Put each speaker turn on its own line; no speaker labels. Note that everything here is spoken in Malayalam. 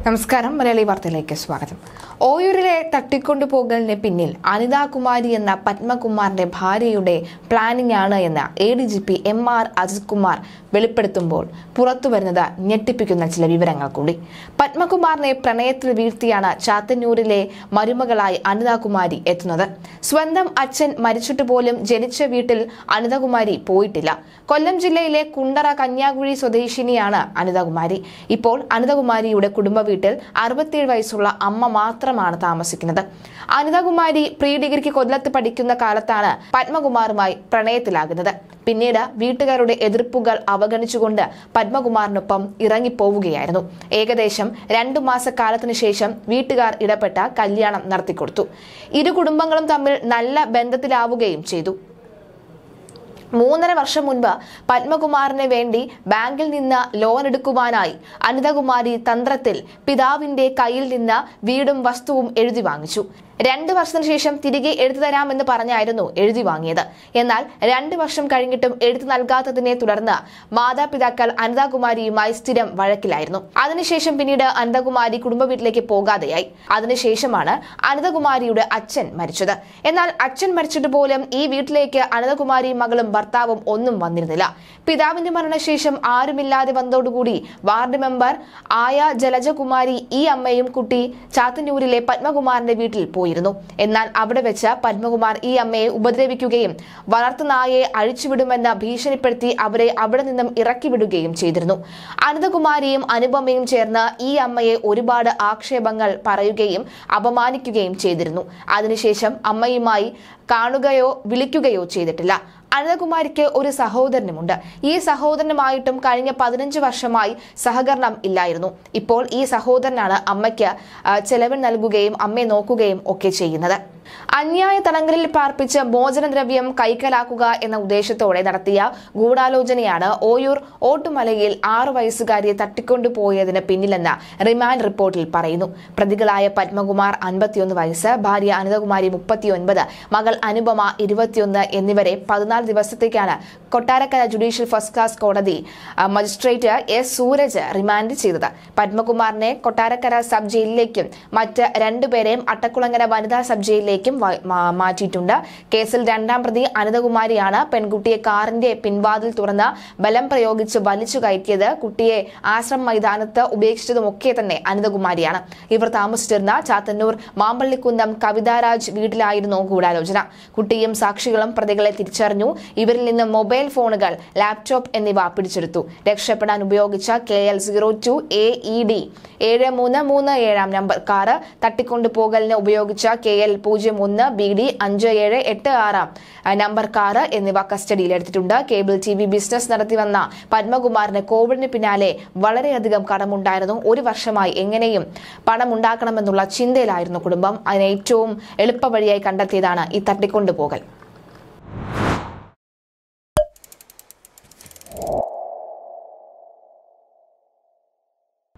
നമസ്കാരം മലയാളി വാർത്തയിലേക്ക് സ്വാഗതം ഓയൂരിലെ തട്ടിക്കൊണ്ടുപോകലിന് പിന്നിൽ അനിതാകുമാരി എന്ന പത്മകുമാറിന്റെ ഭാര്യയുടെ പ്ലാനിംഗ് ആണ് എന്ന് A D G P M R Ajith Kumar വെളിപ്പെടുത്തുമ്പോൾ പുറത്തുവരുന്നത് ഞെട്ടിപ്പിക്കുന്ന ചില വിവരങ്ങൾ കൂടി പത്മകുമാറിനെ പ്രണയത്തിൽ വീഴ്ത്തിയാണ് ചാത്തന്നൂരിലെ മരുമകളായി അനിതാകുമാരി എത്തുന്നത് സ്വന്തം അച്ഛൻ മരിച്ചിട്ട് പോലും ജനിച്ച വീട്ടിൽ അനിതകുമാരി പോയിട്ടില്ല കൊല്ലം ജില്ലയിലെ കുണ്ടറ കന്യാകുഴി സ്വദേശിനിയാണ് അനിതകുമാരി ഇപ്പോൾ അനിതകുമാരിയുടെ കുടുംബ വീട്ടിൽ അറുപത്തിയേഴ് വയസ്സുള്ള അമ്മ മാത്രമാണ് താമസിക്കുന്നത് അനിതകുമാരി പ്രീ ഡിഗ്രിക്ക് കൊല്ലത്ത് പഠിക്കുന്ന കാലത്താണ് പത്മകുമാറുമായി പ്രണയത്തിലാകുന്നത് പിന്നീട് വീട്ടുകാരുടെ എതിർപ്പുകൾ അവഗണിച്ചുകൊണ്ട് പത്മകുമാറിനൊപ്പം ഇറങ്ങിപ്പോവുകയായിരുന്നു ഏകദേശം രണ്ടു മാസക്കാലത്തിനു ശേഷം വീട്ടുകാർ ഇടപെട്ട കല്യാണം നടത്തിക്കൊടുത്തു ഇരു കുടുംബങ്ങളും തമ്മിൽ നല്ല ബന്ധത്തിലാവുകയും ചെയ്തു മൂന്നര വർഷം മുൻപ് പത്മകുമാറിന് വേണ്ടി ബാങ്കിൽ നിന്ന് ലോൺ എടുക്കുവാനായി അനിതകുമാരി തന്ത്രത്തിൽ പിതാവിന്റെ കയ്യിൽ നിന്ന് വീടും വസ്തുവും എഴുതി വാങ്ങിച്ചു രണ്ട് വർഷത്തിന് ശേഷം തിരികെ എഴുതി തരാമെന്ന് പറഞ്ഞായിരുന്നു എഴുതി വാങ്ങിയത് എന്നാൽ രണ്ട് വർഷം കഴിഞ്ഞിട്ടും എഴുതി നൽകാത്തതിനെ തുടർന്ന് മാതാപിതാക്കൾ അനിതാകുമാരിയുമായി സ്ഥിരം വഴക്കിലായിരുന്നു അതിനുശേഷം പിന്നീട് അനിതകുമാരി കുടുംബ വീട്ടിലേക്ക് പോകാതെയായി അതിനുശേഷമാണ് അനിതകുമാരിയുടെ അച്ഛൻ മരിച്ചത് എന്നാൽ അച്ഛൻ മരിച്ചിട്ട് പോലും ഈ വീട്ടിലേക്ക് അനിതകുമാരിയും മകളും ഭർത്താവും ഒന്നും വന്നിരുന്നില്ല പിതാവിന്റെ മരണശേഷം ആരുമില്ലാതെ വന്നതോടുകൂടി വാർഡ് മെമ്പർ ആയ ജലജകുമാരി ഈ അമ്മയും കുട്ടി ചാത്തന്നൂരിലെ പത്മകുമാറിന്റെ വീട്ടിൽ പോയിരുന്നു എന്നാൽ അവിടെ വെച്ച് പത്മകുമാർ ഈ അമ്മയെ ഉപദ്രവിക്കുകയും വളർത്തുനായയെ അഴിച്ചുവിടുമെന്ന് ഭീഷണിപ്പെടുത്തി അവരെ അവിടെ നിന്നും ഇറക്കി വിടുകയും ചെയ്തിരുന്നു അനന്തകുമാരിയും അനുപമയും ചേർന്ന് ഈ അമ്മയെ ഒരുപാട് ആക്ഷേപങ്ങൾ പറയുകയും അപമാനിക്കുകയും ചെയ്തിരുന്നു അതിനുശേഷം അമ്മയുമായി കാണുകയോ വിളിക്കുകയോ ചെയ്തിട്ടില്ല അനന്തകുമാരിക്ക് ഒരു സഹോദരനുമുണ്ട് ഈ സഹോദരനുമായിട്ടും കഴിഞ്ഞ പതിനഞ്ച് വർഷമായി സഹകരണം ഇല്ലായിരുന്നു ഇപ്പോൾ ഈ സഹോദരനാണ് അമ്മയ്ക്ക് ആ, ചെലവ് നൽകുകയും അമ്മയെ നോക്കുകയും ഒക്കെ ചെയ്യുന്നത് അന്യായ തടങ്കലിൽ പാർപ്പിച്ച് മോചനദ്രവ്യം കൈക്കലാക്കുക എന്ന ഉദ്ദേശത്തോടെ നടത്തിയ ഗൂഢാലോചനയാണ് ഓയൂർ ഓട്ടുമലയിൽ ആറു വയസ്സുകാരിയെ തട്ടിക്കൊണ്ടുപോയതിന് പിന്നിലെന്ന് റിമാൻഡ് റിപ്പോർട്ടിൽ പറയുന്നു പ്രതികളായ പത്മകുമാർ അൻപത്തിയൊന്ന് വയസ്സ് ഭാര്യ അനിതകുമാരി മുപ്പത്തിയൊൻപത് മകൾ അനുപമ ഇരുപത്തിയൊന്ന് എന്നിവരെ പതിനാല് ദിവസത്തേക്കാണ് കൊട്ടാരക്കര ജുഡീഷ്യൽ ഫസ്റ്റ് ക്ലാസ് കോടതി ആ, മജിസ്ട്രേറ്റ് എസ് സൂരജ് റിമാൻഡ് ചെയ്തത് പത്മകുമാറിനെ കൊട്ടാരക്കര സബ് ജയിലിലേക്കും മറ്റ് രണ്ടുപേരെയും അട്ടക്കുളങ്ങര വനിതാ സബ് ജയിലിലേക്കും വ- മാ- മാറ്റിയിട്ടുണ്ട് കേസിൽ രണ്ടാം പ്രതി അനിതകുമാരിയാണ് പെൺകുട്ടിയെ കാറിന്റെ പിൻവാതിൽ തുറന്ന് ബലം പ്രയോഗിച്ച് വലിച്ചു കയറ്റിയത് കുട്ടിയെ ആശ്രം മൈതാനത്ത് ഉപേക്ഷിച്ചതുമൊക്കെ തന്നെ അനിതകുമാരിയാണ് ഇവർ താമസിച്ചിരുന്ന ചാത്തന്നൂർ മാമ്പള്ളിക്കുന്നം കവിതാരാജ് വീട്ടിലായിരുന്നു ഗൂഢാലോചന കുട്ടിയും സാക്ഷികളും പ്രതികളെ തിരിച്ചറിഞ്ഞു ഇവരിൽ നിന്ന് മൊബൈൽ ഫോണുകൾ ലാപ്ടോപ്പ് എന്നിവ പിടിച്ചെടുത്തു രക്ഷപ്പെടാൻ ഉപയോഗിച്ച K L zero two A E D ഏഴ് മൂന്ന് മൂന്ന് ഏഴാം നമ്പർ കാറ് തട്ടിക്കൊണ്ടുപോകലിന് ഉപയോഗിച്ച കെ എൽ പൂജ്യം ഒന്ന് ബി ഡി അഞ്ച് ഏഴ് എട്ട് ആറാം ആ, നമ്പർ കാറ് എന്നിവ കസ്റ്റഡിയിലെടുത്തിട്ടുണ്ട് കേബിൾ ടി വി ബിസിനസ് നടത്തിവന്ന പത്മകുമാറിന് കോവിഡിന് പിന്നാലെ വളരെയധികം കടമുണ്ടായിരുന്നു ഒരു വർഷമായി എങ്ങനെയും പണമുണ്ടാക്കണമെന്നുള്ള ചിന്തയിലായിരുന്നു കുടുംബം അതിന് ഏറ്റവും എളുപ്പവഴിയായി കണ്ടെത്തിയതാണ് ഈ തട്ടിക്കൊണ്ടുപോകൽ